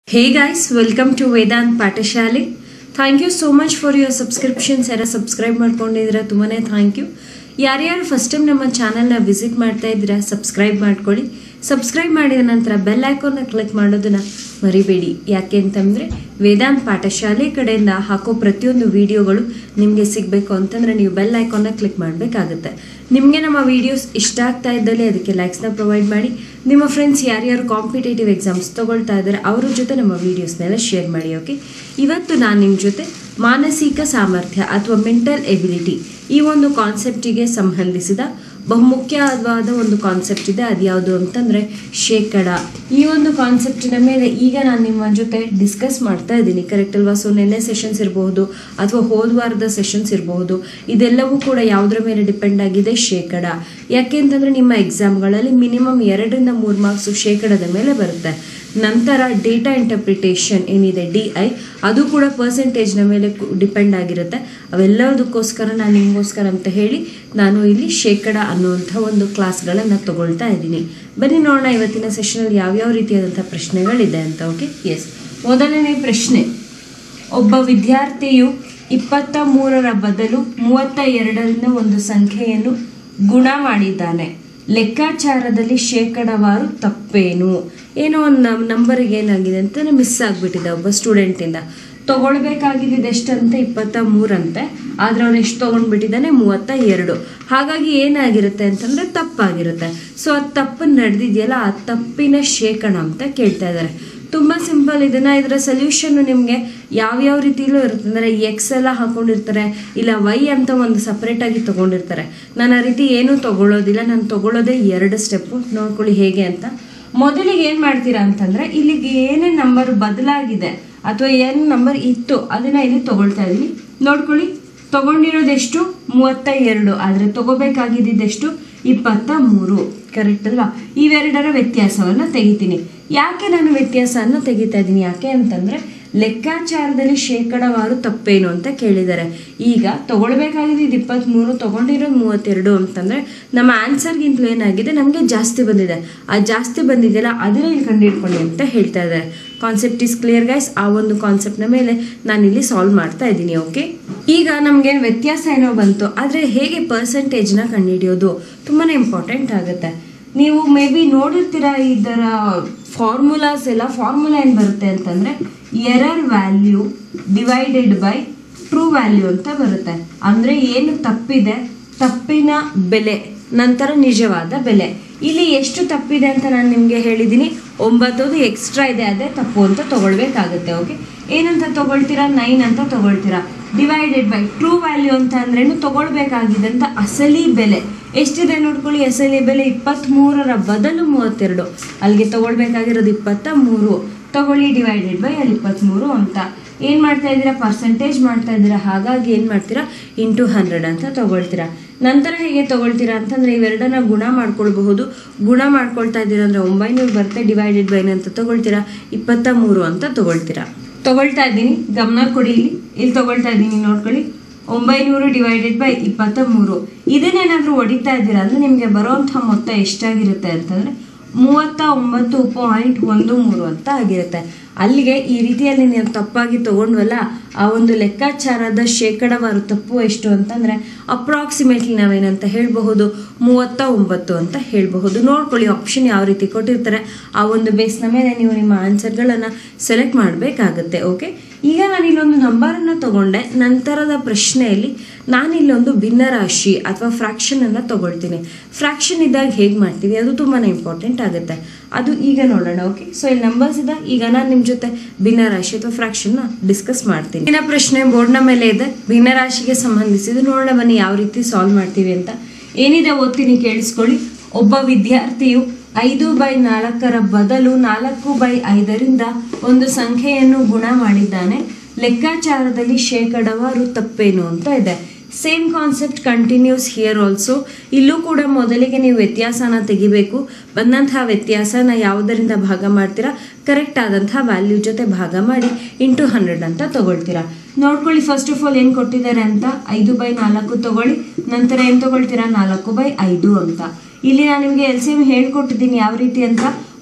Hey guys, welcome to Vedant ಪಾಠಶಾಲೆ thank you so much for your subscriptions ಯಾರು subscribe ಮಾಡ್ಕೊಂಡಿದ್ದೀರಾ ತುಂಬಾ thank you ಯಾರ್ಯಾರು ಫಸ್ಟ್ ಟೈಮ್ ನಮ್ಮ ಚಾನಲ್ನ ವಿಸಿಟ್ ಮಾಡ್ತಾ ಇದ್ದೀರಾ ಸಬ್ಸ್ಕ್ರೈಬ್ ಮಾಡ್ಕೊಳ್ಳಿ ಸಬ್ಸ್ಕ್ರೈಬ್ ಮಾಡಿದ ನಂತರ ಬೆಲ್ ಐಕಾನ್ನ ಕ್ಲಿಕ್ ಮಾಡೋದನ್ನ ಮರಿಬೇಡಿ ಯಾಕೆ ಅಂತಂದರೆ ವೇದಾಂತ್ ಪಾಠಶಾಲೆ ಕಡೆಯಿಂದ ಹಾಕೋ ಪ್ರತಿಯೊಂದು ವಿಡಿಯೋಗಳು ನಿಮಗೆ ಸಿಗಬೇಕು ಅಂತಂದರೆ ನೀವು ಬೆಲ್ ಐಕಾನ್ನ ಕ್ಲಿಕ್ ಮಾಡಬೇಕಾಗುತ್ತೆ ನಿಮಗೆ ನಮ್ಮ ವಿಡಿಯೋಸ್ ಇಷ್ಟ ಆಗ್ತಾ ಇದ್ದಲ್ಲಿ ಅದಕ್ಕೆ ಲೈಕ್ಸ್ನ ಪ್ರೊವೈಡ್ ಮಾಡಿ ನಿಮ್ಮ ಫ್ರೆಂಡ್ಸ್ ಯಾರ್ಯಾರು ಕಾಂಪಿಟೇಟಿವ್ ಎಕ್ಸಾಮ್ಸ್ ತಗೊಳ್ತಾ ಇದ್ದಾರೆ ಅವ್ರ ಜೊತೆ ನಮ್ಮ ವೀಡಿಯೋಸ್ನೆಲ್ಲ ಶೇರ್ ಮಾಡಿ ಓಕೆ ಇವತ್ತು ನಾನು ನಿಮ್ಮ ಜೊತೆ ಮಾನಸಿಕ ಸಾಮರ್ಥ್ಯ ಅಥವಾ ಮೆಂಟಲ್ ಎಬಿಲಿಟಿ ಈ ಒಂದು ಕಾನ್ಸೆಪ್ಟಿಗೆ ಸಂಬಂಧಿಸಿದ ಬಹುಮುಖ್ಯವಾದ ಒಂದು ಕಾನ್ಸೆಪ್ಟ್ ಇದೆ ಅದು ಯಾವುದು ಅಂತಂದರೆ ಶೇಕಡ ಈ ಒಂದು ಕಾನ್ಸೆಪ್ಟಿನ ಮೇಲೆ ಈಗ ನಾನು ನಿಮ್ಮ ಜೊತೆ ಡಿಸ್ಕಸ್ ಮಾಡ್ತಾ ಇದ್ದೀನಿ ಕರೆಕ್ಟ್ ಅಲ್ವಾ ಸೊ ನೆನ್ನೆ ಸೆಷನ್ಸ್ ಇರಬಹುದು ಅಥವಾ ಹೋದ ವಾರದ ಸೆಷನ್ಸ್ ಇರಬಹುದು ಇದೆಲ್ಲವೂ ಕೂಡ ಯಾವುದರ ಮೇಲೆ ಡಿಪೆಂಡ್ ಆಗಿದೆ ಶೇಕಡ ಯಾಕೆ ಅಂತಂದರೆ ನಿಮ್ಮ ಎಕ್ಸಾಮ್ಗಳಲ್ಲಿ ಮಿನಿಮಮ್ ಎರಡರಿಂದ ಮೂರು ಮಾರ್ಕ್ಸು ಶೇಕಡದ ಮೇಲೆ ಬರುತ್ತೆ ನಂತರ ಡೇಟಾ ಇಂಟರ್ಪ್ರಿಟೇಷನ್ ಏನಿದೆ ಡಿ ಐ ಅದು ಕೂಡ ಪರ್ಸೆಂಟೇಜ್ನ ಮೇಲೆ ಡಿಪೆಂಡ್ ಆಗಿರುತ್ತೆ ಅವೆಲ್ಲದಕ್ಕೋಸ್ಕರ ನಾನು ನಿಮಗೋಸ್ಕರ ಅಂತ ಹೇಳಿ ನಾನು ಇಲ್ಲಿ ಶೇಕಡ ಅನ್ನುವಂಥ ಒಂದು ಕ್ಲಾಸ್ಗಳನ್ನು ತಗೊಳ್ತಾ ಇದ್ದೀನಿ ಬನ್ನಿ ನೋಡೋಣ ಇವತ್ತಿನ ಸೆಷನಲ್ಲಿ ಯಾವ್ಯಾವ ರೀತಿಯಾದಂಥ ಪ್ರಶ್ನೆಗಳಿದೆ ಅಂತ ಓಕೆ ಎಸ್ ಮೊದಲನೇ ಪ್ರಶ್ನೆ ಒಬ್ಬ ವಿದ್ಯಾರ್ಥಿಯು ಇಪ್ಪತ್ತ ಮೂರರ ಬದಲು ಮೂವತ್ತ ಎರಡರಿಂದ ಒಂದು ಸಂಖ್ಯೆಯನ್ನು ಗುಣ ಮಾಡಿದ್ದಾನೆ ಲೆಕ್ಕಾಚಾರದಲ್ಲಿ ಶೇಕಡವಾರು ತಪ್ಪೇನು ಏನೋ ಒಂದು ನಂಬರಿಗೆ ಏನಾಗಿದೆ ಅಂತ ಮಿಸ್ ಆಗಿಬಿಟ್ಟಿದೆ ಒಬ್ಬ ಸ್ಟೂಡೆಂಟಿಂದ ತೊಗೊಳ್ಬೇಕಾಗಿದ್ದು ಎಷ್ಟಂತೆ ಇಪ್ಪತ್ತ ಮೂರಂತೆ ಆದರೆ ಅವನು ಎಷ್ಟು ತೊಗೊಂಡ್ಬಿಟ್ಟಿದ್ದಾನೆ ಮೂವತ್ತ ಎರಡು ಹಾಗಾಗಿ ಏನಾಗಿರುತ್ತೆ ಅಂತಂದರೆ ತಪ್ಪಾಗಿರುತ್ತೆ ಸೊ ಆ ತಪ್ಪು ನಡೆದಿದೆಯಲ್ಲ ಆ ತಪ್ಪಿನ ಶೇಕಡ ಅಂತ ಕೇಳ್ತಾ ಇದ್ದಾರೆ ತುಂಬ ಸಿಂಪಲ್ ಇದನ್ನ ಇದರ ಸೊಲ್ಯೂಷನ್ ನಿಮಗೆ ಯಾವ್ಯಾವ ರೀತಿಲೂ ಇರುತ್ತೆ ಅಂದರೆ ಎಕ್ಸ್ ಎಲ್ಲ ಹಾಕೊಂಡಿರ್ತಾರೆ ಇಲ್ಲ ವೈ ಅಂತ ಒಂದು ಸಪ್ರೇಟಾಗಿ ತೊಗೊಂಡಿರ್ತಾರೆ ನಾನು ಆ ರೀತಿ ಏನೂ ತೊಗೊಳ್ಳೋದಿಲ್ಲ ನಾನು ತೊಗೊಳ್ಳೋದೇ ಎರಡು ಸ್ಟೆಪ್ಪು ನೋಡ್ಕೊಳ್ಳಿ ಹೇಗೆ ಅಂತ ಮೊದಲಿಗೆ ಏನು ಮಾಡ್ತೀರಾ ಅಂತಂದರೆ ಇಲ್ಲಿಗೆ ಏನೇ ನಂಬರ್ ಬದಲಾಗಿದೆ ಅಥವಾ ಏನು ನಂಬರ್ ಇತ್ತು ಅದನ್ನ ಇಲ್ಲಿ ತಗೊಳ್ತಾ ಇದೀನಿ ನೋಡ್ಕೊಳ್ಳಿ ತಗೊಂಡಿರೋದೆಷ್ಟು ಮೂವತ್ತ ಎರಡು ಆದರೆ ತಗೋಬೇಕಾಗಿದ್ದೆಷ್ಟು ಇಪ್ಪತ್ತ ಮೂರು ಕರೆಕ್ಟ್ ಅಲ್ವಾ ಇವೆರಡರ ವ್ಯತ್ಯಾಸವನ್ನು ತೆಗಿತೀನಿ ಯಾಕೆ ನಾನು ವ್ಯತ್ಯಾಸವನ್ನು ತೆಗಿತಾ ಇದ್ದೀನಿ ಯಾಕೆ ಅಂತಂದರೆ ಲೆಕ್ಕಾಚಾರದಲ್ಲಿ ಶೇಕಡವಾರು ತಪ್ಪೇನು ಅಂತ ಕೇಳಿದ್ದಾರೆ ಈಗ ತಗೊಳ್ಬೇಕಾಗಿದೆ ಇದು ಇಪ್ಪತ್ತ್ಮೂರು ತೊಗೊಂಡಿರೋದು ಮೂವತ್ತೆರಡು ಅಂತಂದರೆ ನಮ್ಮ ಆನ್ಸರ್ಗಿಂತಲೂ ಏನಾಗಿದೆ ನಮಗೆ ಜಾಸ್ತಿ ಬಂದಿದೆ ಆ ಜಾಸ್ತಿ ಬಂದಿದೆಯಲ್ಲ ಅದನ್ನ ಇಲ್ಲಿ ಕಂಡುಹಿಡ್ಕೊಳ್ಳಿ ಅಂತ ಹೇಳ್ತಾ ಇದ್ದಾರೆ ಕಾನ್ಸೆಪ್ಟ್ ಇಸ್ ಕ್ಲಿಯರ್ ಗೈಸ್ ಆ ಒಂದು ಕಾನ್ಸೆಪ್ಟ್ನ ಮೇಲೆ ನಾನಿಲ್ಲಿ ಸಾಲ್ವ್ ಮಾಡ್ತಾ ಇದ್ದೀನಿ ಓಕೆ ಈಗ ನಮಗೇನು ವ್ಯತ್ಯಾಸ ಏನೋ ಬಂತು ಆದರೆ ಹೇಗೆ ಪರ್ಸೆಂಟೇಜ್ನ ಕಂಡುಹಿಡಿಯೋದು ತುಂಬಾ ಇಂಪಾರ್ಟೆಂಟ್ ಆಗುತ್ತೆ ನೀವು ಮೇ ಬಿ ನೋಡಿರ್ತೀರ ಇದರ ಫಾರ್ಮುಲಾಸ್ ಎಲ್ಲ ಫಾರ್ಮುಲಾ ಏನು ಬರುತ್ತೆ ಅಂತಂದರೆ error value divided by true value ಅಂತ ಬರುತ್ತೆ ಅಂದರೆ ಏನು ತಪ್ಪಿದೆ ತಪ್ಪಿನ ಬೆಲೆ ನಂತರ ನಿಜವಾದ ಬೆಲೆ ಇಲ್ಲಿ ಎಷ್ಟು ತಪ್ಪಿದೆ ಅಂತ ನಾನು ನಿಮಗೆ ಹೇಳಿದ್ದೀನಿ ಒಂಬತ್ತದು ಎಕ್ಸ್ಟ್ರಾ ಇದೆ ಅದೇ ತಪ್ಪು ಅಂತ ತಗೊಳ್ಬೇಕಾಗುತ್ತೆ ಓಕೆ ಏನಂತ ತಗೊಳ್ತೀರಾ ನೈನ್ ಅಂತ ತಗೊಳ್ತೀರಾ ಡಿವೈಡೆಡ್ ಬೈ ಟ್ರೂ ವ್ಯಾಲ್ಯೂ ಅಂತ ಅಂದ್ರೇನು ತಗೊಳ್ಬೇಕಾಗಿದ್ದಂಥ ಅಸಲಿ ಬೆಲೆ ಎಷ್ಟಿದೆ ನೋಡ್ಕೊಳ್ಳಿ ಅಸಲಿ ಬೆಲೆ ಇಪ್ಪತ್ತ್ಮೂರರ ಬದಲು ಮೂವತ್ತೆರಡು ಅಲ್ಲಿಗೆ ತಗೊಳ್ಬೇಕಾಗಿರೋದು ಇಪ್ಪತ್ತ ಮೂರು ತಗೊಳ್ಳಿ ಡಿವೈಡೆಡ್ ಬೈ ಅಲ್ಲಿ ಇಪ್ಪತ್ತ್ಮೂರು ಅಂತ ಏನು ಮಾಡ್ತಾ ಇದ್ದೀರಾ ಪರ್ಸೆಂಟೇಜ್ ಮಾಡ್ತಾ ಇದ್ದೀರಾ ಹಾಗಾಗಿ ಏನು ಮಾಡ್ತೀರಾ ಇಂಟು ಹಂಡ್ರೆಡ್ ಅಂತ ತಗೊಳ್ತೀರಾ ನಂತರ ಹೇಗೆ ತಗೊಳ್ತೀರಾ ಅಂತಂದರೆ ಇವೆರಡನ್ನ ಗುಣ ಮಾಡ್ಕೊಳ್ಬಹುದು ಗುಣ ಮಾಡ್ಕೊಳ್ತಾ ಇದ್ದೀರಾ ಅಂದರೆ ಒಂಬೈನೂರು ಬರುತ್ತೆ ಡಿವೈಡೆಡ್ ಬೈ ಅಂತ ತಗೊಳ್ತೀರಾ ಇಪ್ಪತ್ತ ಮೂರು ಅಂತ ತಗೊಳ್ತೀರಾ ತಗೊಳ್ತಾ ಇದ್ದೀನಿ ಗಮನ ಕೊಡಿ ಇಲ್ಲಿ ಇಲ್ಲಿ ತಗೊಳ್ತಾ ಇದ್ದೀನಿ ನೋಡ್ಕೊಳ್ಳಿ ಒಂಬೈನೂರು ಡಿವೈಡೆಡ್ ಬೈ ಇಪ್ಪತ್ತ ಮೂರು ಇದನ್ನೇನಾದರೂ ಹೊಡಿತಾ ಇದ್ದೀರಾ ಅಂದರೆ ನಿಮಗೆ ಬರುವಂಥ ಮೊತ್ತ ಎಷ್ಟಾಗಿರುತ್ತೆ ಅಂತಂದರೆ ಮೂವತ್ತ ಒಂಬತ್ತು ಪಾಯಿಂಟ್ ಒಂದು ಮೂರು ಅಂತ ಆಗಿರುತ್ತೆ ಅಲ್ಲಿಗೆ ಈ ರೀತಿಯಲ್ಲಿ ನೀವು ತಪ್ಪಾಗಿ ತಗೊಂಡ್ವಲ್ಲ ಆ ಒಂದು ಲೆಕ್ಕಾಚಾರದ ಶೇಕಡವಾರು ತಪ್ಪು ಎಷ್ಟು ಅಂತಂದರೆ ಅಪ್ರಾಕ್ಸಿಮೇಟ್ಲಿ ನಾವೇನಂತ ಹೇಳಬಹುದು ಮೂವತ್ತ ಒಂಬತ್ತು ಅಂತ ಹೇಳಬಹುದು ನೋಡ್ಕೊಳ್ಳಿ ಆಪ್ಷನ್ ಯಾವ ರೀತಿ ಕೊಟ್ಟಿರ್ತಾರೆ ಆ ಒಂದು ಬೇಸ್ನ ಮೇಲೆ ನೀವು ನಿಮ್ಮ ಆನ್ಸರ್ಗಳನ್ನು ಸೆಲೆಕ್ಟ್ ಮಾಡಬೇಕಾಗತ್ತೆ ಓಕೆ ಈಗ ನಾನು ಇಲ್ಲೊಂದು ನಂಬರನ್ನು ತಗೊಂಡೆ ನಂತರದ ಪ್ರಶ್ನೆಯಲ್ಲಿ ನಾನಿಲ್ಲೊಂದು ಭಿನ್ನರಾಶಿ ಅಥವಾ ಫ್ರ್ಯಾಕ್ಷನನ್ನು ತಗೊಳ್ತೀನಿ ಫ್ರ್ಯಾಕ್ಷನ್ ಇದ್ದಾಗ ಹೇಗೆ ಮಾಡ್ತೀವಿ ಅದು ತುಂಬಾ ಇಂಪಾರ್ಟೆಂಟ್ ಆಗುತ್ತೆ ಅದು ಈಗ ನೋಡೋಣ ಓಕೆ ಸೊ ಇಲ್ಲಿ ನಂಬರ್ಸ್ ಇದೆ ಈಗ ನಾನು ನಿಮ್ಮ ಜೊತೆ ಭಿನ್ನರಾಶಿ ಅಥವಾ ಫ್ರ್ಯಾಕ್ಷನ್ನ ಡಿಸ್ಕಸ್ ಮಾಡ್ತೀನಿ ಇನ್ನ ಪ್ರಶ್ನೆ ಬೋರ್ಡ್ನ ಮೇಲೆ ಇದೆ ಭಿನ್ನರಾಶಿಗೆ ಸಂಬಂಧಿಸಿದ ನೋಡೋಣ ಬನ್ನಿ ಯಾವ ರೀತಿ ಸಾಲ್ವ್ ಮಾಡ್ತೀವಿ ಅಂತ ಏನಿದೆ ಓದ್ತೀನಿ ಕೇಳಿಸ್ಕೊಳ್ಳಿ ಒಬ್ಬ ವಿದ್ಯಾರ್ಥಿಯು ಐದು ಬೈ ನಾಲ್ಕರ ಬದಲು ನಾಲ್ಕು ಬೈ ಐದರಿಂದ ಒಂದು ಸಂಖ್ಯೆಯನ್ನು ಗುಣ ಮಾಡಿದ್ದಾನೆ ಲೆಕ್ಕಾಚಾರದಲ್ಲಿ ಶೇಕಡವಾರು ತಪ್ಪೇನು ಅಂತ ಇದೆ same concept continues here also ಇಲ್ಲೂ ಕೂಡ ಮೊದಲಿಗೆ ನೀವು ವ್ಯತ್ಯಾಸನ ತೆಗಿಬೇಕು ಬಂದಂತಹ ವ್ಯತ್ಯಾಸನ ಯಾವುದರಿಂದ ಭಾಗ ಮಾಡ್ತೀರಾ ಕರೆಕ್ಟ್ ಆದಂತಹ ವ್ಯಾಲ್ಯೂ ಜೊತೆ ಭಾಗ ಮಾಡಿ ಇಂಟು ಹಂಡ್ರೆಡ್ ಅಂತ ತಗೊಳ್ತೀರಾ ನೋಡ್ಕೊಳ್ಳಿ ಫಸ್ಟ್ ಆಫ್ ಆಲ್ ಏನು ಕೊಟ್ಟಿದ್ದಾರೆ ಅಂತ ಐದು ಬೈ ನಾಲ್ಕು ತಗೊಳ್ಳಿ ನಂತರ ಏನು ತಗೊಳ್ತೀರಾ ನಾಲ್ಕು ಬೈ ಐದು ಅಂತ ಇಲ್ಲಿ ನಾನು ನಿಮಗೆ ಎಲ್ ಸಿ ಎಮ್ ಹೇಳ್ಕೊಟ್ಟಿದ್ದೀನಿ ಯಾವ ರೀತಿ ಅಂತ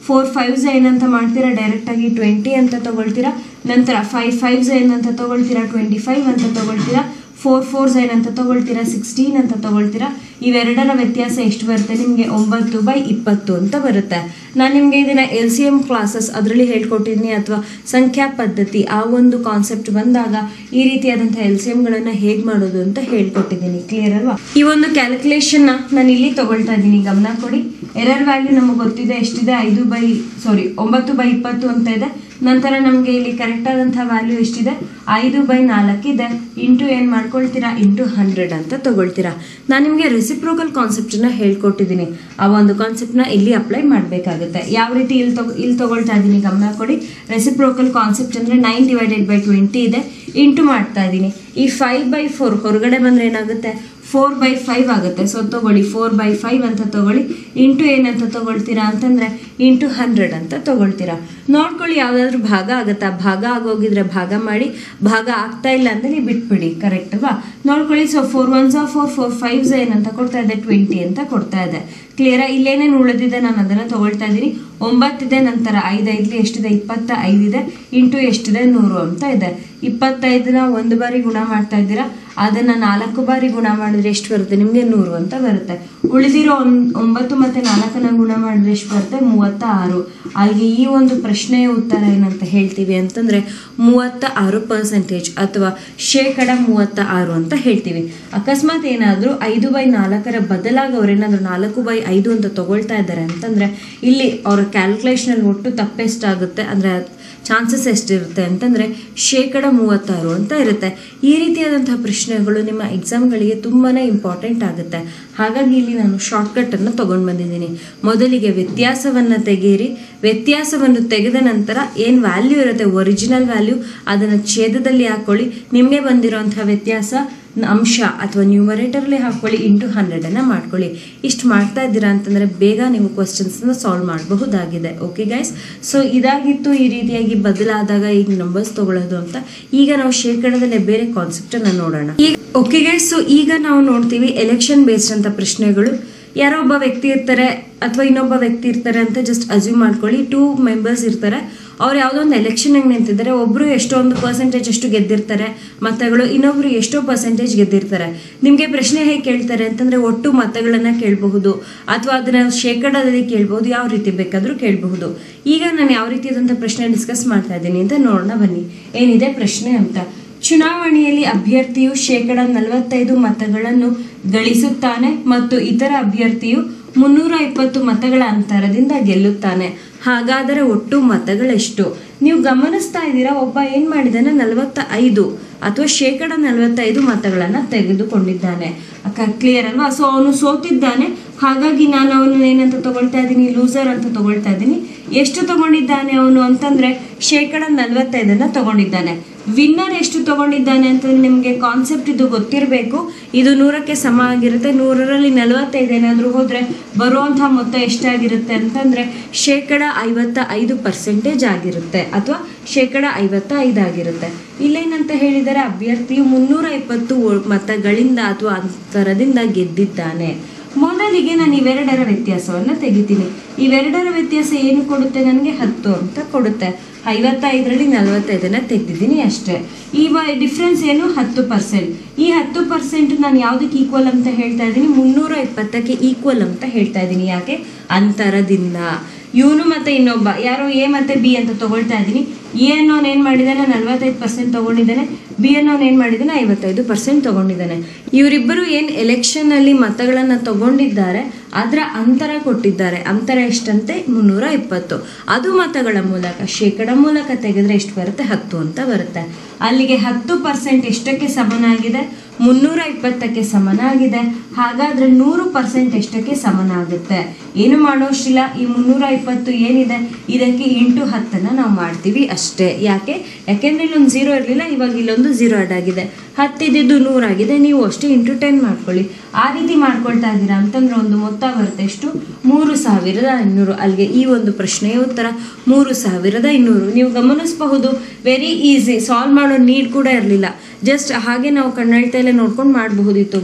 ಫೋರ್ ಫೈವ್ಸ್ ಏನಂತ ಮಾಡ್ತೀರಾ ಡೈರೆಕ್ಟಾಗಿ ಟ್ವೆಂಟಿ ಅಂತ ತಗೊಳ್ತೀರಾ ನಂತರ ಫೈವ್ ಫೈವ್ಸ್ ಏನಂತ ತಗೊಳ್ತೀರಾ ಟ್ವೆಂಟಿ ಫೈವ್ ಅಂತ ತಗೊಳ್ತೀರಾ ಫೋರ್ ಫೋರ್ಸ್ ಏನಂತ ತಗೊಳ್ತೀರಾ ಸಿಕ್ಸ್ಟೀನ್ ಅಂತ ತಗೊಳ್ತೀರಾ ಇವೆರಡರ ವ್ಯತ್ಯಾಸ ಎಷ್ಟು ಬರುತ್ತೆ ನಿಮಗೆ ಒಂಬತ್ತು ಬೈ ಇಪ್ಪತ್ತು ಅಂತ ಬರುತ್ತೆ ನಾನು ನಿಮಗೆ ಇದನ್ನು ಎಲ್ ಸಿ ಎಮ್ ಕ್ಲಾಸಸ್ ಅದರಲ್ಲಿ ಹೇಳ್ಕೊಟ್ಟಿದ್ದೀನಿ ಅಥವಾ ಸಂಖ್ಯಾ ಪದ್ಧತಿ ಆ ಒಂದು ಕಾನ್ಸೆಪ್ಟ್ ಬಂದಾಗ ಈ ರೀತಿಯಾದಂಥ ಎಲ್ ಸಿ ಎಮ್ಗಳನ್ನು ಹೇಗೆ ಮಾಡೋದು ಅಂತ ಹೇಳ್ಕೊಟ್ಟಿದ್ದೀನಿ ಕ್ಲಿಯರ್ ಅಲ್ವಾ ಈ ಒಂದು ಕ್ಯಾಲ್ಕುಲೇಷನ್ನ ನಾನು ಇಲ್ಲಿ ತಗೊಳ್ತಾ ಇದ್ದೀನಿ ಗಮನ ಕೊಡಿ ಎರರ್ ವ್ಯಾಲ್ಯೂ ನಮಗೆ ಗೊತ್ತಿದೆ ಎಷ್ಟಿದೆ ಐದು ಬೈ ಸಾರಿ ಒಂಬತ್ತು ಬೈ ಇಪ್ಪತ್ತು ಅಂತ ಇದೆ ನಂತರ ನಮಗೆ ಇಲ್ಲಿ ಕರೆಕ್ಟ್ ಆದಂಥ ವ್ಯಾಲ್ಯೂ ಎಷ್ಟಿದೆ ಐದು ಬೈ ನಾಲ್ಕಿದೆ ಇಂಟು ಏನು ಮಾಡ್ಕೊಳ್ತೀರಾ ಇಂಟು ಹಂಡ್ರೆಡ್ ಅಂತ ತಗೊಳ್ತೀರಾ ನಾನು ನಿಮಗೆ ರೆಸಿಪ್ರೋಕಲ್ ಕಾನ್ಸೆಪ್ಟನ್ನ ಹೇಳ್ಕೊಟ್ಟಿದ್ದೀನಿ ಆ ಒಂದು ಕಾನ್ಸೆಪ್ಟ್ನ ಇಲ್ಲಿ ಅಪ್ಲೈ ಮಾಡಬೇಕಾಗುತ್ತೆ ಯಾವ ರೀತಿ ಇಲ್ಲಿ ತಗೊ ಇಲ್ಲಿ ತಗೊಳ್ತಾ ಇದ್ದೀನಿ ಗಮನ ಕೊಡಿ ರೆಸಿಪ್ರೋಕಲ್ ಕಾನ್ಸೆಪ್ಟ್ ಅಂದರೆ ನೈನ್ ಡಿವೈಡೆಡ್ ಬೈ ಟ್ವೆಂಟಿ ಇದೆ ಇಂಟು ಮಾಡ್ತಾ ಇದ್ದೀನಿ ಈ ಫೈವ್ ಬೈ ಫೋರ್ ಹೊರಗಡೆ ಬಂದರೆ ಏನಾಗುತ್ತೆ ಫೋರ್ ಬೈ ಫೈವ್ ಆಗುತ್ತೆ ಸೊ ತಗೊಳ್ಳಿ ಫೋರ್ ಬೈ ಫೈವ್ ಅಂತ ತಗೊಳ್ಳಿ ಇಂಟು ಏನಂತ ತಗೊಳ್ತೀರಾ ಅಂತಂದರೆ ಇಂಟು ಹಂಡ್ರೆಡ್ ಅಂತ ತಗೊಳ್ತೀರಾ ನೋಡ್ಕೊಳ್ಳಿ ಯಾವುದಾದ್ರೂ ಭಾಗ ಆಗುತ್ತಾ ಭಾಗ ಆಗೋಗಿದ್ರೆ ಭಾಗ ಮಾಡಿ ಭಾಗ ಆಗ್ತಾ ಇಲ್ಲ ಅಂದರೆ ನೀವು ಬಿಟ್ಬಿಡಿ ಕರೆಕ್ಟ್ ಅಲ್ವಾ ನೋಡ್ಕೊಳ್ಳಿ so four ones four four fives ಏನಂತ ಕೊಡ್ತಾ ಇದೆ ಟ್ವೆಂಟಿ ಅಂತ ಕೊಡ್ತಾ ಇದೆ ಕ್ಲಿಯರಾ ಇಲ್ಲೇನೇನು ಉಳಿದಿದೆ ನಾನು ಅದನ್ನು ತಗೊಳ್ತಾ ಇದ್ದೀನಿ ಒಂಬತ್ತಿದೆ ನಂತರ ಐದು ಐದ್ಲಿ ಎಷ್ಟಿದೆ ಇಪ್ಪತ್ತ ಐದಿದೆ ಇಂಟು ಎಷ್ಟಿದೆ ನೂರು ಅಂತ ಇದೆ ಇಪ್ಪತ್ತೈದನ್ನ ಒಂದು ಬಾರಿ ಗುಣ ಮಾಡ್ತಾ ಇದ್ದೀರಾ ಅದನ್ನ ನಾಲ್ಕು ಬಾರಿ ಗುಣ ಮಾಡಿದ್ರೆ ಎಷ್ಟು ಬರುತ್ತೆ ನಿಮಗೆ ನೂರು ಅಂತ ಬರುತ್ತೆ ಉಳಿದಿರೋ ಒಂದ್ ಒಂಬತ್ತು ಮತ್ತೆ ನಾಲ್ಕನ್ನ ಗುಣ ಮಾಡಿದ್ರೆ ಎಷ್ಟು ಬರುತ್ತೆ ಮೂವತ್ತ ಆರು ಅಲ್ಲಿಗೆ ಈ ಒಂದು ಪ್ರಶ್ನೆಯ ಉತ್ತರ ಏನಂತ ಹೇಳ್ತೀವಿ ಅಂತಂದ್ರೆ ಮೂವತ್ತ ಆರು ಪರ್ಸೆಂಟೇಜ್ ಅಥವಾ ಶೇಕಡ ಮೂವತ್ತ ಆರು ಅಂತ ಹೇಳ್ತೀವಿ ಅಕಸ್ಮಾತ್ ಏನಾದರೂ ಐದು ಬೈ ನಾಲ್ಕರ ಬದಲಾಗಿ ಅವ್ರೇನಾದ್ರೂ ನಾಲ್ಕು ಬೈ ಐದು ಅಂತ ತಗೊಳ್ತಾ ಇದ್ದಾರೆ ಅಂತಂದ್ರೆ ಇಲ್ಲಿ ಅವರ ಕ್ಯಾಲ್ಕುಲೇಷನಲ್ಲಿ ಒಟ್ಟು ತಪ್ಪೆಷ್ಟಾಗುತ್ತೆ ಅಂದರೆ ಚಾನ್ಸಸ್ ಎಷ್ಟಿರುತ್ತೆ ಅಂತಂದರೆ ಶೇಕಡ ಮೂವತ್ತಾರು ಅಂತ ಇರುತ್ತೆ ಈ ರೀತಿಯಾದಂತಹ ಪ್ರಶ್ನೆಗಳು ನಿಮ್ಮ ಎಕ್ಸಾಮ್ಗಳಿಗೆ ತುಂಬಾ ಇಂಪಾರ್ಟೆಂಟ್ ಆಗುತ್ತೆ ಹಾಗಾಗಿ ಇಲ್ಲಿ ನಾನು ಶಾರ್ಟ್ಕಟ್ಟನ್ನು ತೊಗೊಂಡು ಬಂದಿದ್ದೀನಿ ಮೊದಲಿಗೆ ವ್ಯತ್ಯಾಸವನ್ನು ತೆಗೀರಿ ವ್ಯತ್ಯಾಸವನ್ನು ತೆಗೆದ ನಂತರ ಏನು ವ್ಯಾಲ್ಯೂ ಇರುತ್ತೆ ಒರಿಜಿನಲ್ ವ್ಯಾಲ್ಯೂ ಅದನ್ನು ಛೇದದಲ್ಲಿ ಹಾಕ್ಕೊಳ್ಳಿ ನಿಮಗೆ ಬಂದಿರೋಂಥ ವ್ಯತ್ಯಾಸ ಅಂಶ ಅಥವಾ ನ್ಯೂಮರೇಟರ್ಲಿ ಹಾಕ್ಕೊಳ್ಳಿ ಇಂಟು ಹಂಡ್ರೆಡನ್ನು ಮಾಡ್ಕೊಳ್ಳಿ ಇಷ್ಟು ಮಾಡ್ತಾ ಇದ್ದೀರಾ ಅಂತಂದರೆ ಬೇಗ ನೀವು ಕ್ವಶನ್ಸ್ನ ಸಾಲ್ವ್ ಮಾಡಬಹುದಾಗಿದೆ ಓಕೆ ಗೈಸ್ ಸೊ ಇದಾಗಿತ್ತು ಈ ರೀತಿಯಾಗಿ ಬದಲಾದಾಗ ಈಗ ನಂಬರ್ಸ್ ತಗೊಳ್ಳೋದು ಅಂತ ಈಗ ನಾವು ಶೇಕಡದಲ್ಲೇ ಬೇರೆ ಕಾನ್ಸೆಪ್ಟನ್ನು ನೋಡೋಣ ಈಗ ಓಕೆ ಗೈಸ್ ಸೊ ಈಗ ನಾವು ನೋಡ್ತೀವಿ ಎಲೆಕ್ಷನ್ ಬೇಸ್ಡ್ ಅಂತ ಪ್ರಶ್ನೆಗಳು ಯಾರೋ ಒಬ್ಬ ವ್ಯಕ್ತಿ ಇರ್ತಾರೆ ಅಥವಾ ಇನ್ನೊಬ್ಬ ವ್ಯಕ್ತಿ ಇರ್ತಾರೆ ಅಂತ ಜಸ್ಟ್ ಅಸ್ಯೂಮ್ ಮಾಡ್ಕೊಳ್ಳಿ ಟೂ ಮೆಂಬರ್ಸ್ ಇರ್ತಾರೆ ಅವ್ರು ಯಾವುದೋ ಒಂದು ಎಲೆಕ್ಷನ್ಗೆ ನಿಂತಿದ್ದಾರೆ ಒಬ್ಬರು ಎಷ್ಟೊಂದು ಪರ್ಸೆಂಟೇಜ್ ಅಷ್ಟು ಗೆದ್ದಿರ್ತಾರೆ ಮತಗಳು ಇನ್ನೊಬ್ರು ಎಷ್ಟೋ ಪರ್ಸೆಂಟೇಜ್ ಗೆದ್ದಿರ್ತಾರೆ ನಿಮಗೆ ಪ್ರಶ್ನೆ ಹೇಗೆ ಕೇಳ್ತಾರೆ ಅಂತಂದರೆ ಒಟ್ಟು ಮತಗಳನ್ನು ಕೇಳಬಹುದು ಅಥವಾ ಅದನ್ನು ಶೇಕಡದಲ್ಲಿ ಕೇಳಬಹುದು ಯಾವ ರೀತಿ ಬೇಕಾದರೂ ಕೇಳಬಹುದು ಈಗ ನಾನು ಯಾವ ರೀತಿಯಾದಂಥ ಪ್ರಶ್ನೆ ಡಿಸ್ಕಸ್ ಮಾಡ್ತಾ ಇದ್ದೀನಿ ಅಂತ ನೋಡೋಣ ಬನ್ನಿ ಏನಿದೆ ಪ್ರಶ್ನೆ ಅಂತ ಚುನಾವಣೆಯಲ್ಲಿ ಅಭ್ಯರ್ಥಿಯು ಶೇಕಡ ನಲವತ್ತೈದು ಮತಗಳನ್ನು ಗಳಿಸುತ್ತಾನೆ ಮತ್ತು ಇತರ ಅಭ್ಯರ್ಥಿಯು ಮುನ್ನೂರ ಇಪ್ಪತ್ತು ಮತಗಳ ಅಂತರದಿಂದ ಗೆಲ್ಲುತ್ತಾನೆ ಹಾಗಾದರೆ ಒಟ್ಟು ಮತಗಳೆಷ್ಟು ನೀವು ಗಮನಿಸ್ತಾ ಇದ್ದೀರಾ ಒಬ್ಬ ಏನು ಮಾಡಿದ್ದಾನೆ ನಲವತ್ತ ಐದು ಅಥವಾ ಶೇಕಡ ನಲವತ್ತೈದು ಮತಗಳನ್ನು ತೆಗೆದುಕೊಂಡಿದ್ದಾನೆ ಕ್ಲಿಯರ್ ಅಲ್ವಾ ಸೊ ಅವನು ಸೋತಿದ್ದಾನೆ ಹಾಗಾಗಿ ನಾನು ಅವನು ಏನಂತ ತಗೊಳ್ತಾ ಇದ್ದೀನಿ ಲೂಸರ್ ಅಂತ ತಗೊಳ್ತಾ ಇದ್ದೀನಿ ಎಷ್ಟು ತಗೊಂಡಿದ್ದಾನೆ ಅವನು ಅಂತಂದ್ರೆ ಶೇಕಡ ನಲವತ್ತೈದನ್ನ ತಗೊಂಡಿದ್ದಾನೆ ವಿನ್ನರ್ ಎಷ್ಟು ತಗೊಂಡಿದ್ದಾನೆ ಅಂತಂದ್ರೆ ನಿಮಗೆ ಕಾನ್ಸೆಪ್ಟ್ ಇದು ಗೊತ್ತಿರಬೇಕು ಇದು ನೂರಕ್ಕೆ ಸಮ ಆಗಿರುತ್ತೆ ನೂರರಲ್ಲಿ ನಲವತ್ತೈದು ಏನಾದರೂ ಹೋದರೆ ಬರುವಂಥ ಮೊತ್ತ ಎಷ್ಟಾಗಿರುತ್ತೆ ಅಂತಂದರೆ ಶೇಕಡ ಐವತ್ತ ಐದು ಪರ್ಸೆಂಟೇಜ್ ಆಗಿರುತ್ತೆ ಅಥವಾ ಶೇಕಡ ಐವತ್ತ ಐದಾಗಿರುತ್ತೆ ಇಲ್ಲೇನಂತ ಹೇಳಿದರೆ ಅಭ್ಯರ್ಥಿಯು ಮುನ್ನೂರ ಇಪ್ಪತ್ತು ಮತಗಳಿಂದ ಅಥವಾ ಅಂತರದಿಂದ ಗೆದ್ದಿದ್ದಾನೆ ಮೊದಲಿಗೆ ನಾನು ಇವೆರಡರ ವ್ಯತ್ಯಾಸವನ್ನು ತೆಗಿತೀನಿ ಇವೆರಡರ ವ್ಯತ್ಯಾಸ ಏನು ಕೊಡುತ್ತೆ ನನಗೆ ಹತ್ತು ಅಂತ ಕೊಡುತ್ತೆ ಐವತ್ತೈದರಲ್ಲಿ ನಲವತ್ತೈದನ್ನ ತೆಗೆದಿದ್ದೀನಿ ಅಷ್ಟೇ ಈ ಡಿಫ್ರೆನ್ಸ್ ಏನು ಹತ್ತು ಪರ್ಸೆಂಟ್ ಈ ಹತ್ತು ಪರ್ಸೆಂಟ್ ನಾನು ಯಾವುದಕ್ಕೆ ಈಕ್ವಲ್ ಅಂತ ಹೇಳ್ತಾ ಇದ್ದೀನಿ ಮುನ್ನೂರ ಇಪ್ಪತ್ತಕ್ಕೆ ಈಕ್ವಲ್ ಅಂತ ಹೇಳ್ತಾ ಇದ್ದೀನಿ ಯಾಕೆ ಅಂತರದಿಂದ ಇವನು ಮತ್ತೆ ಇನ್ನೊಬ್ಬ ಯಾರೋ ಎ ಮತ್ತೆ ಬಿ ಅಂತ ತಗೊಳ್ತಾ ಇದ್ದೀನಿ ಎ ಅನ್ನೋನು ಏನು ಮಾಡಿದ್ದಾನೆ ನಲ್ವತ್ತೈದು ಪರ್ಸೆಂಟ್ ತಗೊಂಡಿದ್ದಾನೆ ಬಿ ಅನ್ನೋನು ಏನು ಮಾಡಿದ್ದಾನೆ ಐವತ್ತೈದು ಪರ್ಸೆಂಟ್ ತಗೊಂಡಿದ್ದಾನೆ ಇವರಿಬ್ಬರು ಏನು ಎಲೆಕ್ಷನಲ್ಲಿ ಮತಗಳನ್ನು ತಗೊಂಡಿದ್ದಾರೆ ಅದರ ಅಂತರ ಕೊಟ್ಟಿದ್ದಾರೆ ಅಂತರ ಎಷ್ಟಂತೆ ಮುನ್ನೂರ ಇಪ್ಪತ್ತು ಅದು ಮತಗಳ ಮೂಲಕ ಶೇಕಡ ಮೂಲಕ ತೆಗೆದ್ರೆ ಎಷ್ಟು ಬರುತ್ತೆ ಹತ್ತು ಅಂತ ಬರುತ್ತೆ ಅಲ್ಲಿಗೆ ಹತ್ತು ಪರ್ಸೆಂಟ್ ಎಷ್ಟಕ್ಕೆ ಸಮನಾಗಿದೆ ಮುನ್ನೂರ ಇಪ್ಪತ್ತಕ್ಕೆ ಸಮನಾಗಿದೆ ಹಾಗಾದ್ರೆ ನೂರು ಪರ್ಸೆಂಟ್ ಎಷ್ಟಕ್ಕೆ ಸಮನಾಗುತ್ತೆ ಏನು ಮಾಡೋಷ್ಟಿಲ್ಲ ಈ ಮುನ್ನೂರ ಇಪ್ಪತ್ತು ಏನಿದೆ ಇದಕ್ಕೆ ಇಂಟು ಹತ್ತನ್ನು ನಾವು ಮಾಡ್ತೀವಿ ಅಷ್ಟೇ ಯಾಕೆ ಯಾಕೆಂದ್ರೆ ಇಲ್ಲೊಂದು ಝೀರೋ ಇರಲಿಲ್ಲ ಇವಾಗ ಇಲ್ಲೊಂದು ಝೀರೋ ಆಡ್ ಆಗಿದೆ ಹತ್ತಿದ್ದು ನೂರಾಗಿದೆ ನೀವು ಅಷ್ಟೇ ಇಂಟು ಟೆನ್ ಮಾಡ್ಕೊಳ್ಳಿ ಆ ರೀತಿ ಮಾಡ್ಕೊಳ್ತಾ ಇದ್ದೀರಾ ಅಂತಂದ್ರೆ ಒಂದು ಮೊತ್ತ ಬರುತ್ತೆ ಎಷ್ಟು ಮೂರು ಸಾವಿರದ ಐನೂರು ಅಲ್ಲಿಗೆ ಈ ಒಂದು ಪ್ರಶ್ನೆಯ ಉತ್ತರ ಮೂರು ಸಾವಿರದ ಇನ್ನೂರು ನೀವು ಗಮನಿಸಬಹುದು ವೆರಿ ಈಸಿ ಸಾಲ್ವ್ ಮಾಡೋ ನೀಡ್ ಕೂಡ ಇರಲಿಲ್ಲ ಜಸ್ಟ್ ಹಾಗೆ ನಾವು ಕನ್ನಡತೆಯಲ್ಲೇ ನೋಡ್ಕೊಂಡು ಮಾಡಬಹುದಿತ್ತು ಬಟ್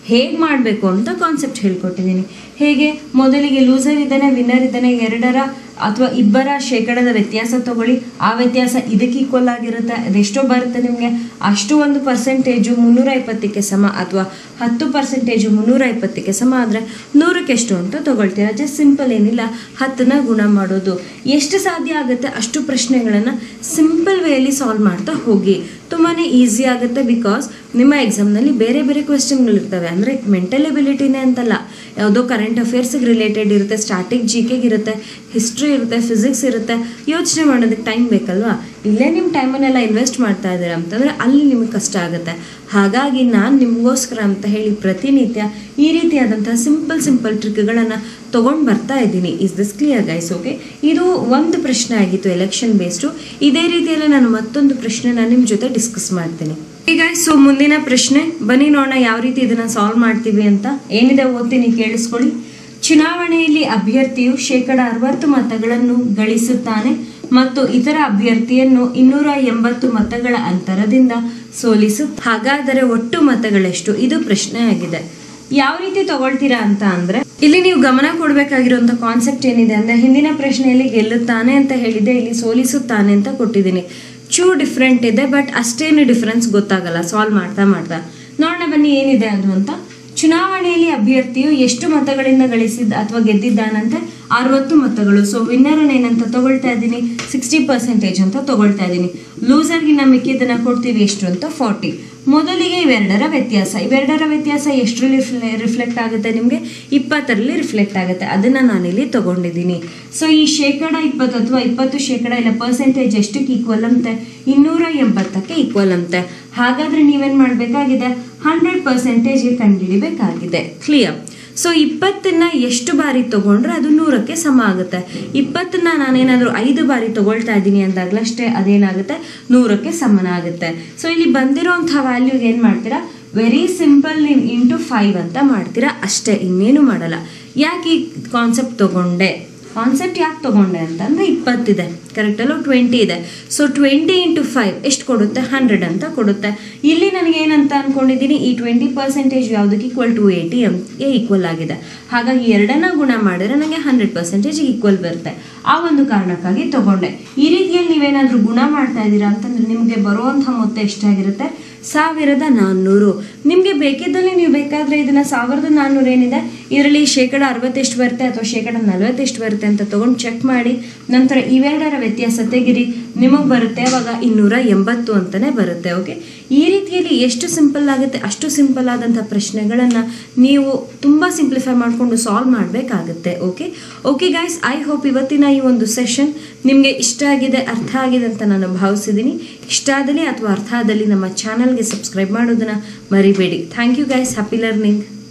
ಹೇಗೆ ಮಾಡಬೇಕು ಅಂತ ಕಾನ್ಸೆಪ್ಟ್ ಹೇಳ್ಕೊಟ್ಟಿದ್ದೀನಿ ಹೇಗೆ ಮೊದಲಿಗೆ ಲೂಸರ್ ಇದ್ದಾನೆ ವಿನ್ನರ್ ಇದ್ದಾನೆ ಎರಡರ ಅಥವಾ ಇಬ್ಬರ ಶೇಕಡದ ವ್ಯತ್ಯಾಸ ತಗೊಳ್ಳಿ ಆ ವ್ಯತ್ಯಾಸ ಇದಕ್ಕೆ ಈಕ್ವಲ್ ಆಗಿರುತ್ತೆ ಅದೆಷ್ಟೋ ಬರುತ್ತೆ ನಿಮಗೆ ಅಷ್ಟು ಒಂದು ಪರ್ಸೆಂಟೇಜು ಮುನ್ನೂರ ಇಪ್ಪತ್ತಕ್ಕೆ ಸಮ ಅಥವಾ ಹತ್ತು ಪರ್ಸೆಂಟೇಜು ಮುನ್ನೂರ ಇಪ್ಪತ್ತಕ್ಕೆ ಸಮ ಆದರೆ ನೂರಕ್ಕೆ ಎಷ್ಟು ಅಂತ ತಗೊಳ್ತೀರಾ ಜಸ್ಟ್ ಸಿಂಪಲ್ ಏನಿಲ್ಲ ಹತ್ತನ್ನ ಗುಣ ಮಾಡೋದು ಎಷ್ಟು ಸಾಧ್ಯ ಆಗುತ್ತೆ ಅಷ್ಟು ಪ್ರಶ್ನೆಗಳನ್ನು ಸಿಂಪಲ್ ವೇಯಲ್ಲಿ ಸಾಲ್ವ್ ಮಾಡ್ತಾ ಹೋಗಿ ತುಂಬಾ ಈಸಿ ಆಗುತ್ತೆ ಬಿಕಾಸ್ ನಿಮ್ಮ ಎಕ್ಸಾಮ್ನಲ್ಲಿ ಬೇರೆ ಬೇರೆ ಕ್ವೆಶನ್ಗಳಿರ್ತವೆ ಅಂದರೆ ಮೆಂಟಲ್ ಎಬಿಲಿಟಿನೇ ಅಂತಲ್ಲ ಯಾವುದೋ ಕರೆಂಟ್ ಅಫೇರ್ಸ್ಗೆ ರಿಲೇಟೆಡ್ ಇರುತ್ತೆ ಸ್ಟಾಟಿಕ್ ಜಿ ಕೆಗೆ ಇರುತ್ತೆ ಹಿಸ್ಟ್ರಿ ಇರುತ್ತೆ ಫಿಸಿಕ್ಸ್ ಇರುತ್ತೆ ಯೋಚನೆ ಮಾಡೋದಕ್ಕೆ ಟೈಮ್ ಬೇಕಲ್ವಾ ಇಲ್ಲೇ ನಿಮ್ಮ ಟೈಮನ್ನೆಲ್ಲ ಇನ್ವೆಸ್ಟ್ ಮಾಡ್ತಾ ಇದ್ದೀರಾ ಅಂತಂದರೆ ಅಲ್ಲಿ ನಿಮಗೆ ಕಷ್ಟ ಆಗುತ್ತೆ ಹಾಗಾಗಿ ನಾನು ನಿಮಗೋಸ್ಕರ ಅಂತ ಹೇಳಿ ಪ್ರತಿನಿತ್ಯ ಈ ರೀತಿಯಾದಂತಹ ಸಿಂಪಲ್ ಸಿಂಪಲ್ ಟ್ರಿಕ್ಗಳನ್ನು ತೊಗೊಂಡು ಬರ್ತಾ ಇದ್ದೀನಿ is this clear guys okay ಇದು ಒಂದು ಪ್ರಶ್ನೆ ಆಗಿತ್ತು ಎಲೆಕ್ಷನ್ ಬೇಸ್ಡು ಇದೇ ರೀತಿಯಲ್ಲಿ ನಾನು ಮತ್ತೊಂದು ಪ್ರಶ್ನೆನ ನಿಮ್ಮ ಜೊತೆ ಡಿಸ್ಕಸ್ ಮಾಡ್ತೀನಿ ಈಗ ಸೊ ಮುಂದಿನ ಪ್ರಶ್ನೆ ಬನ್ನಿ ನೋಡೋಣ ಯಾವ ರೀತಿ ಇದನ್ನ ಸಾಲ್ವ್ ಮಾಡ್ತೀವಿ ಅಂತ ಏನಿದೆ ಓದ್ತೀನಿ ಕೇಳಿಸ್ಕೊಳ್ಳಿ ಚುನಾವಣೆಯಲ್ಲಿ ಅಭ್ಯರ್ಥಿಯು ಶೇಕಡ ಅರವತ್ತು ಮತಗಳನ್ನು ಗಳಿಸುತ್ತಾನೆ ಮತ್ತು ಇತರ ಅಭ್ಯರ್ಥಿಯನ್ನು ಇನ್ನೂರ ಎಂಬತ್ತು ಮತಗಳ ಅಂತರದಿಂದ ಸೋಲಿಸು ಹಾಗಾದರೆ ಒಟ್ಟು ಮತಗಳೆಷ್ಟು ಇದು ಪ್ರಶ್ನೆ ಆಗಿದೆ ಯಾವ ರೀತಿ ತಗೊಳ್ತೀರಾ ಅಂತ ಅಂದ್ರೆ ಇಲ್ಲಿ ನೀವು ಗಮನ ಕೊಡಬೇಕಾಗಿರುವಂತ ಕಾನ್ಸೆಪ್ಟ್ ಏನಿದೆ ಅಂದ್ರೆ ಹಿಂದಿನ ಪ್ರಶ್ನೆಯಲ್ಲಿ ಗೆಲ್ಲುತ್ತಾನೆ ಅಂತ ಹೇಳಿದೆ ಇಲ್ಲಿ ಸೋಲಿಸುತ್ತಾನೆ ಅಂತ ಕೊಟ್ಟಿದ್ದೀನಿ ಚೂ ಡಿಫ್ರೆಂಟ್ ಇದೆ ಬಟ್ ಅಷ್ಟೇನು ಡಿಫ್ರೆನ್ಸ್ ಗೊತ್ತಾಗಲ್ಲ ಸಾಲ್ವ್ ಮಾಡ್ತಾ ಮಾಡ್ತಾ ನೋಡೋಣ ಬನ್ನಿ ಏನಿದೆ ಅದು ಅಂತ ಚುನಾವಣೆಯಲ್ಲಿ ಅಭ್ಯರ್ಥಿಯು ಎಷ್ಟು ಮತಗಳಿಂದ ಗಳಿಸಿದ ಅಥವಾ ಗೆದ್ದಿದ್ದಾನಂತೆ ಅರವತ್ತು ಮತಗಳು ಸೊ ವಿನ್ನರ್ ಏನಂತ ತಗೊಳ್ತಾ ಇದ್ದೀನಿ ಸಿಕ್ಸ್ಟಿ ಪರ್ಸೆಂಟೇಜ್ ಅಂತ ತಗೊಳ್ತಾ ಇದ್ದೀನಿ ಲೂಸರ್ಗಿನ ಮಿಕ್ಕಿದ್ದನ್ನ ಕೊಡ್ತೀವಿ ಎಷ್ಟು ಅಂತ ಫಾರ್ಟಿ ಮೊದಲಿಗೆ ಇವೆರಡರ ವ್ಯತ್ಯಾಸ ಇವೆರಡರ ವ್ಯತ್ಯಾಸ ಎಷ್ಟರಲ್ಲಿ ರಿಫ್ಲೆಕ್ಟ್ ಆಗುತ್ತೆ ನಿಮಗೆ ಇಪ್ಪತ್ತರಲ್ಲಿ ರಿಫ್ಲೆಕ್ಟ್ ಆಗುತ್ತೆ ಅದನ್ನ ನಾನಿಲ್ಲಿ ತಗೊಂಡಿದ್ದೀನಿ ಸೊ ಈ ಶೇಕಡ ಇಪ್ಪತ್ತು ಅಥವಾ ಇಪ್ಪತ್ತು ಶೇಕಡ ಇಲ್ಲ ಪರ್ಸೆಂಟೇಜ್ ಎಷ್ಟಕ್ಕೆ ಈಕ್ವಲ್ ಅಂತೆ ಇನ್ನೂರ ಎಂಬತ್ತಕ್ಕೆ ಈಕ್ವಲ್ ಅಂತೆ ಹಾಗಾದ್ರೆ ನೀವೇನ್ ಮಾಡಬೇಕಾಗಿದೆ ಹಂಡ್ರೆಡ್ ಪರ್ಸೆಂಟೇಜ್ಗೆ ಕಂಡುಹಿಡಿಬೇಕಾಗಿದೆ ಕ್ಲಿಯರ್ ಸೊ ಇಪ್ಪತ್ತನ್ನ ಎಷ್ಟು ಬಾರಿ ತಗೊಂಡ್ರೆ ಅದು ನೂರಕ್ಕೆ ಸಮ ಆಗುತ್ತೆ ಇಪ್ಪತ್ತನ್ನ ನಾನೇನಾದರೂ ಐದು ಬಾರಿ ತಗೊಳ್ತಾ ಇದ್ದೀನಿ ಅಂದಾಗಲಷ್ಟೇ ಅದೇನಾಗುತ್ತೆ ನೂರಕ್ಕೆ ಸಮನ ಆಗುತ್ತೆ ಸೊ ಇಲ್ಲಿ ಬಂದಿರೋಂಥ ವ್ಯಾಲ್ಯೂಗೆ ಏನು ಮಾಡ್ತೀರಾ ವೆರಿ ಸಿಂಪಲ್ ನೀವು ಇಂಟು ಫೈವ್ ಅಂತ ಮಾಡ್ತೀರಾ ಅಷ್ಟೇ ಇನ್ನೇನು ಮಾಡಲ್ಲ ಯಾಕೆ ಈ ಕಾನ್ಸೆಪ್ಟ್ ತಗೊಂಡೆ ಕಾನ್ಸೆಪ್ಟ್ ಯಾಕೆ ತಗೊಂಡೆ ಅಂತಂದ್ರೆ ಇಪ್ಪತ್ತಿದೆ ಕರೆಕ್ಟ್ ಅಲ್ಲ ಟ್ವೆಂಟಿ ಇದೆ ಸೊ ಟ್ವೆಂಟಿ ಇಂಟು ಫೈವ್ ಎಷ್ಟು ಕೊಡುತ್ತೆ ಹಂಡ್ರೆಡ್ ಅಂತ ಕೊಡುತ್ತೆ ಇಲ್ಲಿ ನನಗೆ ಏನಂತ ಅನ್ಕೊಂಡಿದ್ದೀನಿ ಈ ಟ್ವೆಂಟಿ ಪರ್ಸೆಂಟೇಜ್ ಯಾವುದಕ್ಕೆ ಈಕ್ವಲ್ ಟು ಏಯ್ಟಿ ಎಮ್ಗೆ ಈಕ್ವಲ್ ಆಗಿದೆ ಹಾಗಾಗಿ ಎರಡನ್ನ ಗುಣ ಮಾಡಿದ್ರೆ ನನಗೆ ಹಂಡ್ರೆಡ್ ಪರ್ಸೆಂಟೇಜ್ ಈಕ್ವಲ್ ಬರುತ್ತೆ ಆ ಒಂದು ಕಾರಣಕ್ಕಾಗಿ ತಗೊಂಡೆ ಈ ರೀತಿಯಲ್ಲಿ ನೀವೇನಾದರೂ ಗುಣ ಮಾಡ್ತಾ ಇದ್ದೀರಾ ಅಂತಂದ್ರೆ ನಿಮಗೆ ಬರುವಂಥ ಮೊತ್ತ ಎಷ್ಟಾಗಿರುತ್ತೆ ಸಾವಿರದ ನಾನ್ನೂರು ನಿಮಗೆ ಬೇಕಿದ್ದಲ್ಲಿ ನೀವು ಬೇಕಾದರೆ ಇದನ್ನ ಸಾವಿರದ ನಾನ್ನೂರು ಏನಿದೆ ಇದರಲ್ಲಿ ಶೇಕಡ ಅರವತ್ತೆಷ್ಟು ಬರುತ್ತೆ ಅಥವಾ ಶೇಕಡ ನಲವತ್ತೆಷ್ಟು ಬರುತ್ತೆ ಅಂತ ತೊಗೊಂಡು ಚೆಕ್ ಮಾಡಿ ನಂತರ ಇವೆರಡರ ವ್ಯತ್ಯಾಸ ತೆಗಿರಿ ನಿಮಗೆ ಬರುತ್ತೆ ಅವಾಗ ಇನ್ನೂರ ಎಂಬತ್ತು ಅಂತಲೇ ಬರುತ್ತೆ ಓಕೆ ಈ ರೀತಿಯಲ್ಲಿ ಎಷ್ಟು ಸಿಂಪಲ್ ಆಗುತ್ತೆ ಅಷ್ಟು ಸಿಂಪಲ್ ಆದಂಥ ಪ್ರಶ್ನೆಗಳನ್ನು ನೀವು ತುಂಬ ಸಿಂಪ್ಲಿಫೈ ಮಾಡಿಕೊಂಡು ಸಾಲ್ವ್ ಮಾಡಬೇಕಾಗುತ್ತೆ okay okay guys I hope ಇವತ್ತಿನ ಈ ಒಂದು ಸೆಷನ್ ನಿಮಗೆ ಇಷ್ಟ ಆಗಿದೆ ಅರ್ಥ ಆಗಿದೆ ಅಂತ ನಾನು ಭಾವಿಸಿದ್ದೀನಿ ಇಷ್ಟ ಆದಲ್ಲಿ ಅಥವಾ ಅರ್ಥ ಆದಲ್ಲಿ ನಮ್ಮ ಚಾನಲ್ಗೆ ಸಬ್ಸ್ಕ್ರೈಬ್ ಮಾಡೋದನ್ನು ಮರಿಬೇಡಿ thank you guys happy learning